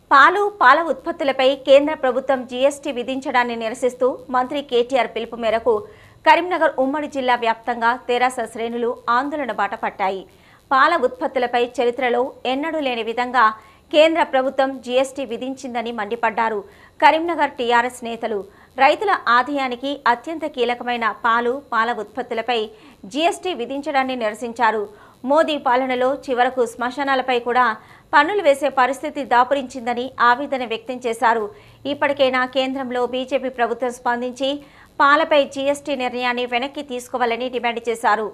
పాలు పాల ఉత్పత్తులపై కేంద్ర ప్రభుత్వం జీఎస్టీ విధించడాన్ని నిరసిస్తూ మంత్రి కేటీఆర్ పిలుపు మేరకు కరీంనగర్ ఉమ్మడి జిల్లా వ్యాప్తంగా తెరాస శ్రేణులు ఆందోళన బాట పట్టాయి పాల ఉత్పత్తులపై చరిత్రలో ఎన్నడూ లేని విధంగా కేంద్ర ప్రభుత్వం జీఎస్టీ విధించిందని మండిపడ్డారు కరీంనగర్ టీఆర్ఎస్ నేతలు రైతుల ఆదాయానికి అత్యంత కీలకమైన పాలు పాల ఉత్పత్తులపై జీఎస్టీ విధించడాన్ని నిరసించారు మోదీ పాలనలో చివరకు శ్మశానాలపై కూడా పన్నులు వేసే పరిస్థితి దాపురించిందని ఆవేదన వ్యక్తం చేశారు ఇప్పటికైనా కేంద్రంలో బీజేపీ ప్రభుత్వం స్పందించి పాలపై జీఎస్టీ నిర్ణయాన్ని వెనక్కి తీసుకోవాలని డిమాండ్ చేశారు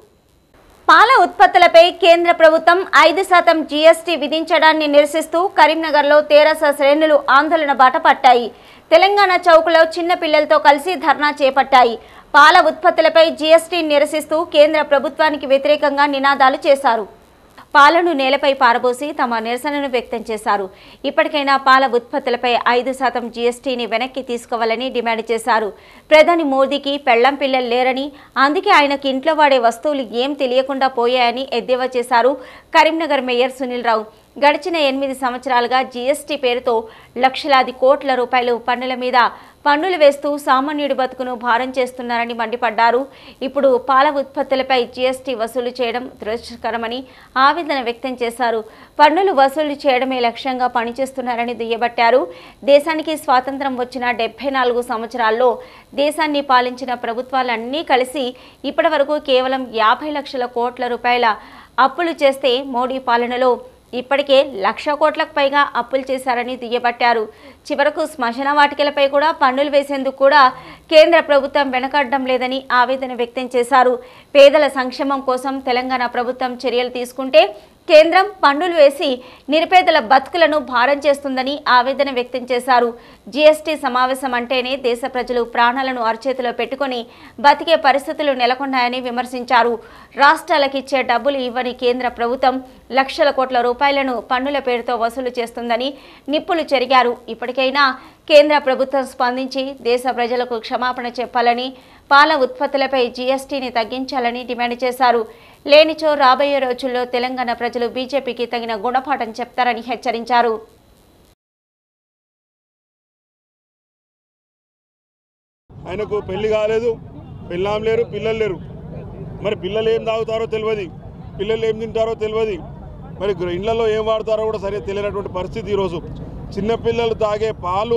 పాల ఉత్పత్తులపై కేంద్ర ప్రభుత్వం ఐదు శాతం జీఎస్టీ విధించడాన్ని నిరసిస్తూ కరీంనగర్లో తెరాస శ్రేణులు ఆందోళన బాట పట్టాయి తెలంగాణ చౌక్లో చిన్న పిల్లలతో కలిసి ధర్నా చేపట్టాయి పాల ఉత్పత్తులపై జీఎస్టీ నిరసిస్తూ కేంద్ర ప్రభుత్వానికి వ్యతిరేకంగా నినాదాలు చేశారు పాలను నేలపై పారబోసి తమ నిరసనను వ్యక్తం చేశారు ఇప్పటికైనా పాల ఉత్పత్తులపై ఐదు శాతం జీఎస్టీని వెనక్కి తీసుకోవాలని డిమాండ్ చేశారు ప్రధాని మోదీకి పెళ్లం పిల్లలు లేరని అందుకే ఆయనకి ఇంట్లో వాడే వస్తువులు ఏం తెలియకుండా పోయాయని ఎద్దేవా చేశారు కరీంనగర్ మేయర్ సునీల్ రావు గడిచిన ఎనిమిది సంవత్సరాలుగా జీఎస్టీ పేరుతో లక్షలాది కోట్ల రూపాయలు పన్నుల మీద పన్నులు వేస్తూ సామాన్యుడి బతుకును భారం చేస్తున్నారని మండిపడ్డారు ఇప్పుడు పాల ఉత్పత్తులపై జీఎస్టీ వసూలు చేయడం దురదృష్టకరమని ఆవేదన వ్యక్తం చేశారు పన్నులు వసూలు చేయడమే లక్ష్యంగా పనిచేస్తున్నారని దుయ్యబట్టారు దేశానికి స్వాతంత్రం వచ్చిన డెబ్బై నాలుగు సంవత్సరాల్లో దేశాన్ని పాలించిన ప్రభుత్వాలన్నీ కలిసి ఇప్పటివరకు కేవలం యాభై లక్షల కోట్ల రూపాయల అప్పులు చేస్తే మోడీ పాలనలో ఇప్పటికే లక్ష కోట్లకు పైగా అప్పులు చేశారని దుయ్యబట్టారు చివరకు శ్మశాన వాటికలపై కూడా పన్నులు వేసేందుకు కూడా కేంద్ర ప్రభుత్వం వెనకడ్డం లేదని ఆవేదన వ్యక్తం చేశారు పేదల సంక్షేమం కోసం తెలంగాణ ప్రభుత్వం చర్యలు తీసుకుంటే కేంద్రం పన్నులు వేసి నిరుపేదల బతుకులను భారం చేస్తుందని ఆవేదన వ్యక్తం చేశారు జీఎస్టీ సమావేశం అంటేనే దేశ ప్రజలు ప్రాణాలను అరచేతిలో పెట్టుకొని బతికే పరిస్థితులు నెలకొన్నాయని విమర్శించారు రాష్ట్రాలకు ఇచ్చే డబ్బులు ఇవ్వని కేంద్ర ప్రభుత్వం లక్షల కోట్ల రూపాయలను పన్నుల పేరుతో వసూలు చేస్తుందని నిప్పులు చెరిగారు ఇప్పటికైనా కేంద్ర ప్రభుత్వం స్పందించి దేశ ప్రజలకు క్షమాపణ చెప్పాలని పాల ఉత్పత్తులపై జీఎస్టీని తగ్గించాలని డిమాండ్ చేశారు లేనిచో రాబోయే రోజుల్లో తెలంగాణ ప్రజలు బీజేపీకి తగిన గుణపాఠం చెప్తారని హెచ్చరించారు ఆయనకు పెళ్లి కాలేదు పెళ్ళాం లేరు పిల్లలు లేరు మరి పిల్లలు ఏం తాగుతారో తెలియదు పిల్లలు ఏం తింటారో తెలియదు మరి గ్ర- ఇళ్లలో ఏం వాడతారో కూడా సరిగ్గా తెలియనటువంటి పరిస్థితి ఈరోజు చిన్నపిల్లలు తాగే పాలు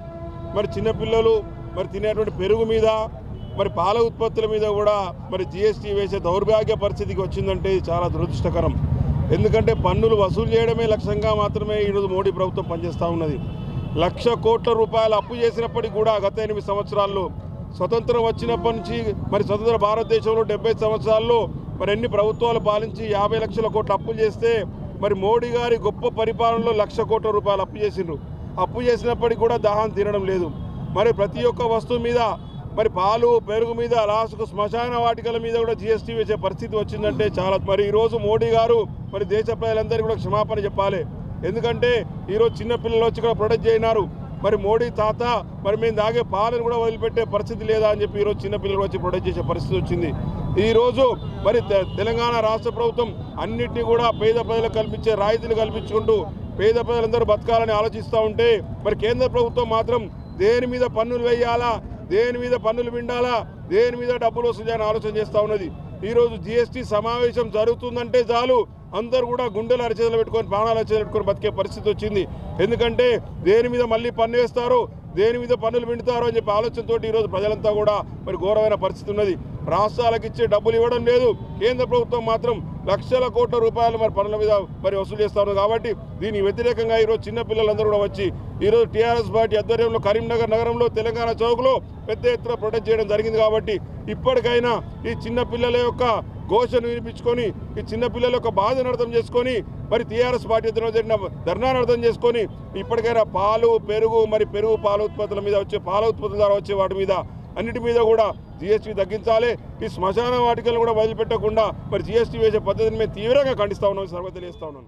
మరి చిన్నపిల్లలు మరి తినేటువంటి పెరుగు మీద మరి పాల ఉత్పత్తుల మీద కూడా మరి జిఎస్టీ వేసే దౌర్భాగ్య పరిస్థితికి వచ్చిందంటే ఇది చాలా దురదృష్టకరం ఎందుకంటే పన్నులు వసూలు చేయడమే లక్ష్యంగా మాత్రమే ఈరోజు మోడీ ప్రభుత్వం పనిచేస్తూ ఉన్నది లక్ష కోట్ల రూపాయలు అప్పు చేసినప్పటికీ కూడా గత ఎనిమిది సంవత్సరాల్లో స్వతంత్రం వచ్చినప్పటి నుంచి మరి స్వతంత్ర భారతదేశంలో డెబ్బై సంవత్సరాల్లో మరి ఎన్ని ప్రభుత్వాలు పాలించి యాభై లక్షల కోట్ల అప్పులు చేస్తే మరి మోడీ గారి గొప్ప పరిపాలనలో లక్ష కోట్ల రూపాయలు అప్పు చేసిండ్రు అప్పు చేసినప్పటికీ కూడా దాహం తీరడం లేదు మరి ప్రతి ఒక్క వస్తువు మీద మరి పాలు పెరుగు మీద లాస్ట్కు శ్మశాన వాటికల మీద కూడా జీఎస్టీ వేసే పరిస్థితి వచ్చిందంటే చాలా మరి ఈరోజు మోడీ గారు మరి దేశ ప్రజలందరికీ కూడా క్షమాపణ చెప్పాలి ఎందుకంటే ఈరోజు చిన్న పిల్లలు వచ్చి ఇక్కడ ప్రొటెక్ట్ చేయనారు మరి మోడీ తాత మరి మేము తాగే పాలను కూడా వదిలిపెట్టే పరిస్థితి లేదా అని చెప్పి ఈరోజు చిన్న పిల్లలు వచ్చి ప్రొటెక్ట్ చేసే పరిస్థితి వచ్చింది ఈరోజు మరి తె- తెలంగాణ రాష్ట్ర ప్రభుత్వం అన్నిటినీ కూడా పేద ప్రజలకు కల్పించే రాయితీలు కల్పించుకుంటూ పేద ప్రజలందరూ బతకాలని ఆలోచిస్తూ ఉంటే మరి కేంద్ర ప్రభుత్వం మాత్రం దేని మీద పన్నులు వేయాలా దేని మీద పన్నులు విండాలా దేని మీద డబ్బులు వస్తుంది అని ఆలోచన చేస్తూ ఉన్నది ఈరోజు జిఎస్టీ సమావేశం జరుగుతుందంటే చాలు అందరూ కూడా గుండెలు అరచేతులు పెట్టుకొని ప్రాణాలు అరచేతులు పెట్టుకొని బతికే పరిస్థితి వచ్చింది ఎందుకంటే దేని మీద మళ్ళీ పన్ను వేస్తారు దేని మీద పన్నులు వింటారో అని చెప్పి ఆలోచనతో ఈరోజు ప్రజలంతా కూడా మరి ఘోరమైన పరిస్థితి ఉన్నది రాష్ట్రాలకు ఇచ్చే డబ్బులు ఇవ్వడం లేదు కేంద్ర ప్రభుత్వం మాత్రం లక్షల కోట్ల రూపాయలు మరి పనుల మీద మరి వసూలు చేస్తా ఉన్నారు కాబట్టి దీనికి వ్యతిరేకంగా ఈరోజు చిన్న పిల్లలందరూ కూడా వచ్చి ఈరోజు టీఆర్ఎస్ పార్టీ ఆధ్వర్యంలో కరీంనగర్ నగరంలో తెలంగాణ చౌక్లో పెద్ద ఎత్తున ప్రొటెక్ట్ చేయడం జరిగింది కాబట్టి ఇప్పటికైనా ఈ చిన్న పిల్లల యొక్క ఘోషను వినిపించుకొని ఈ చిన్న పిల్లల యొక్క బాధను అర్థం చేసుకొని మరి టీఆర్ఎస్ పార్టీ ఆధ్వర్యంలో జరిగిన ధర్నాను అర్థం చేసుకొని ఇప్పటికైనా పాలు పెరుగు మరి పెరుగు పాల ఉత్పత్తుల మీద వచ్చే పాల ఉత్పత్తుల ద్వారా వచ్చే వాటి మీద అన్నిటి మీద కూడా జీఎస్టీ తగ్గించాలి ఈ శ్మశాన వాటికలను కూడా వదిలిపెట్టకుండా మరి జీఎస్టీ వేసే పద్ధతిని మేము తీవ్రంగా ఖండిస్తా ఉన్నాం సర్వ తెలియజేస్తా ఉన్నాను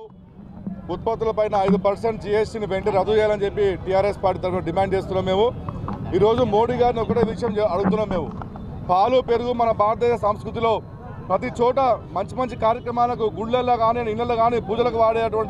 ఉత్పత్తులపైన ఐదు పర్సెంట్ జీఎస్టీని వెంటనే రద్దు చేయాలని చెప్పి టీఆర్ఎస్ పార్టీ తరఫున డిమాండ్ చేస్తున్నాం మేము ఈరోజు మోడీ గారిని ఒకటే విషయం చె- అడుగుతున్నాం మేము పాలు పెరుగు మన భారతదేశ సంస్కృతిలో ప్రతి చోట మంచి మంచి కార్యక్రమాలకు గుళ్ళల్లో కానీ ఇళ్ళల్లో కానీ పూజలకు వాడేటువంటి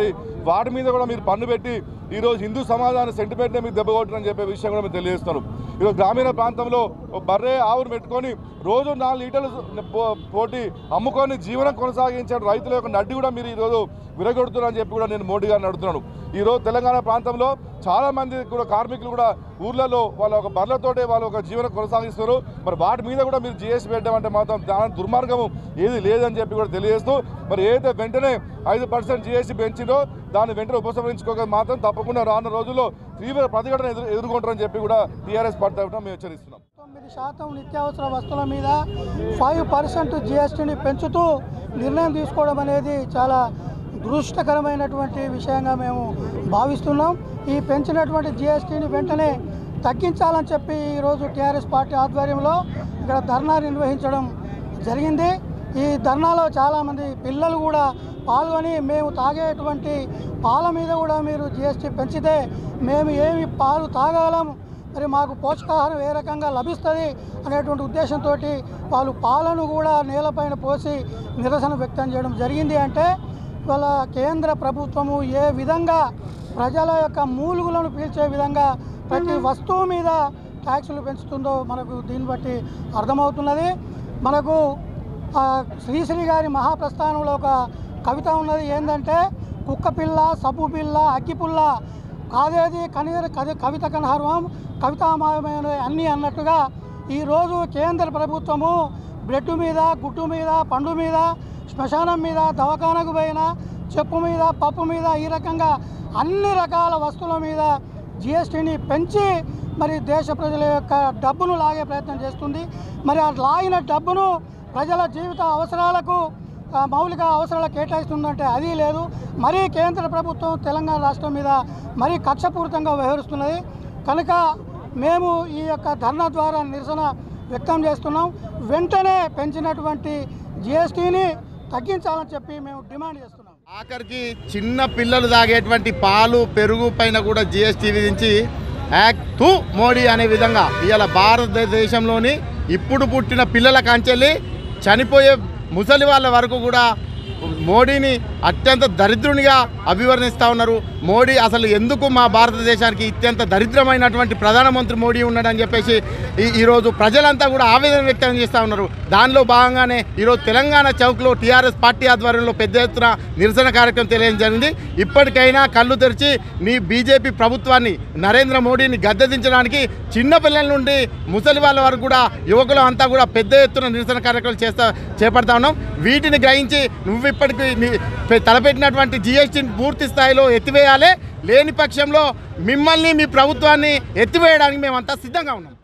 వాటి మీద కూడా మీరు పన్ను పెట్టి ఈరోజు హిందూ సమాజాన్ని సెంటిమెంట్నే మీకు దెబ్బ కొట్టారని చెప్పే విషయం కూడా మేము తెలియజేస్తాను ఈరోజు గ్రామీణ ప్రాంతంలో ఓ బర్రె ఆవును పెట్టుకొని రోజు నాలుగు లీటర్లు పో- పోటీ అమ్ముకొని జీవనం కొనసాగించే రైతుల యొక్క నడ్డి కూడా మీరు ఈరోజు విరగొడుతున్నారని చెప్పి కూడా నేను మోడీ గారిని అడుగుతున్నాను ఈరోజు తెలంగాణ ప్రాంతంలో చాలా మంది కూడా కార్మికులు కూడా ఊర్లలో వాళ్ళ ఒక బర్రెలతోటే వాళ్ళు ఒక జీవనం కొనసాగిస్తారు మరి వాటి మీద కూడా మీరు జిఎస్టీ పెట్టామంటే మాత్రం దాని దుర్మార్గము ఏది లేదని చెప్పి కూడా తెలియజేస్తూ మరి ఏదైతే వెంటనే ఐదు పర్సెంట్ జిఎస్టీ పెంచిందో దాన్ని వెంటనే ఉపసంహరించుకోక మాత్రం తప్పకుండా రానున్న రోజుల్లో తీవ్ర ప్రతిఘటన ఎదురు ఎదుర్కొంటారని చెప్పి కూడా టీఆర్ఎస్ పార్టీ తరఫున మేము హెచ్చరిస్తున్నాం తొమ్మిది శాతం నిత్యావసర వస్తువుల మీద ఫైవ్ పర్సెంట్ జిఎస్టీని పెంచుతూ నిర్ణయం తీసుకోవడం అనేది చాలా దురదృష్టకరమైనటువంటి విషయంగా మేము భావిస్తున్నాం ఈ పెంచినటువంటి జిఎస్టీని వెంటనే తగ్గించాలని చెప్పి ఈరోజు టీఆర్ఎస్ పార్టీ ఆధ్వర్యంలో ఇక్కడ ధర్నా నిర్వహించడం జరిగింది ఈ ధర్నాలో చాలామంది పిల్లలు కూడా పాల్గొని మేము తాగేటువంటి పాల మీద కూడా మీరు జిఎస్టీ పెంచితే మేము ఏమి పాలు తాగలం మరి మాకు పోషకాహారం ఏ రకంగా లభిస్తుంది అనేటువంటి ఉద్దేశంతో వాళ్ళు పాలను కూడా నేలపైన పోసి నిరసన వ్యక్తం చేయడం జరిగింది అంటే వాళ్ళ కేంద్ర ప్రభుత్వము ఏ విధంగా ప్రజల యొక్క మూలుగులను పీల్చే విధంగా ప్రతి వస్తువు మీద ట్యాక్సులు పెంచుతుందో మనకు దీన్ని బట్టి అర్థమవుతున్నది మనకు ఆ, శ్రీశ్రీ గారి మహాప్రస్థానంలో ఒక కవిత ఉన్నది ఏంటంటే కుక్క పిల్ల సబ్బు పిల్ల అగ్గిపుల్ల కాదేది కనీర కది కవిత కనహర్వం కవితామయమైన అన్నీ అన్నట్టుగా ఈరోజు కేంద్ర ప్రభుత్వము బ్రెడ్ మీద గుడ్డు మీద పండు మీద శ్మశానం మీద దవాఖానకు పోయిన చెప్పు మీద పప్పు మీద ఈ రకంగా అన్ని రకాల వస్తువుల మీద జిఎస్టీని పెంచి మరి దేశ ప్రజల యొక్క డబ్బును లాగే ప్రయత్నం చేస్తుంది మరి ఆ లాగిన డబ్బును ప్రజల జీవిత అవసరాలకు ఆ, మౌలిక అవసరాలకు కేటాయిస్తుందంటే అది లేదు మరీ కేంద్ర ప్రభుత్వం తెలంగాణ రాష్ట్రం మీద మరీ కక్షపూరితంగా వ్యవహరిస్తున్నది కనుక మేము ఈ యొక్క ధర్నా ద్వారా నిరసన వ్యక్తం చేస్తున్నాం వెంటనే పెంచినటువంటి జిఎస్టీని తగ్గించాలని చెప్పి మేము డిమాండ్ చేస్తున్నాం ఆఖరికి చిన్న పిల్లలు తాగేటువంటి పాలు పెరుగు పైన కూడా జిఎస్టీ విధించి యాక్ట్ టూ మోడీ అనే విధంగా ఇవాళ భారతదేశంలోని ఇప్పుడు పుట్టిన పిల్లల కంచెల్లి చనిపోయే ముసలి వాళ్ళ వరకు కూడా మోడీని అత్యంత దరిద్రునిగా అభివర్ణిస్తూ ఉన్నారు మోడీ అసలు ఎందుకు మా భారతదేశానికి అత్యంత దరిద్రమైనటువంటి ప్రధానమంత్రి మోడీ ఉన్నాడని చెప్పేసి ఈ ఈరోజు ప్రజలంతా కూడా ఆవేదన వ్యక్తం చేస్తూ ఉన్నారు దానిలో భాగంగానే ఈరోజు తెలంగాణ చౌక్లో టీఆర్ఎస్ పార్టీ ఆధ్వర్యంలో పెద్ద ఎత్తున నిరసన కార్యక్రమం తెలియడం జరిగింది ఇప్పటికైనా కళ్ళు తెరిచి నీ బీజేపీ ప్రభుత్వాన్ని నరేంద్ర మోడీని గద్దెదించడానికి చిన్న పిల్లల నుండి ముసలి వాళ్ళ వరకు కూడా యువకులు అంతా కూడా పెద్ద ఎత్తున నిరసన కార్యక్రమాలు చేస్తా చేపడతా ఉన్నాం వీటిని గ్రహించి నువ్వు ఇప్పటికి నీ- పె- తలపెట్టినటువంటి జిఎస్టీని పూర్తి స్థాయిలో ఎత్తివేయాలి లేని పక్షంలో మిమ్మల్ని మీ ప్రభుత్వాన్ని ఎత్తివేయడానికి మేమంతా సిద్ధంగా ఉన్నాం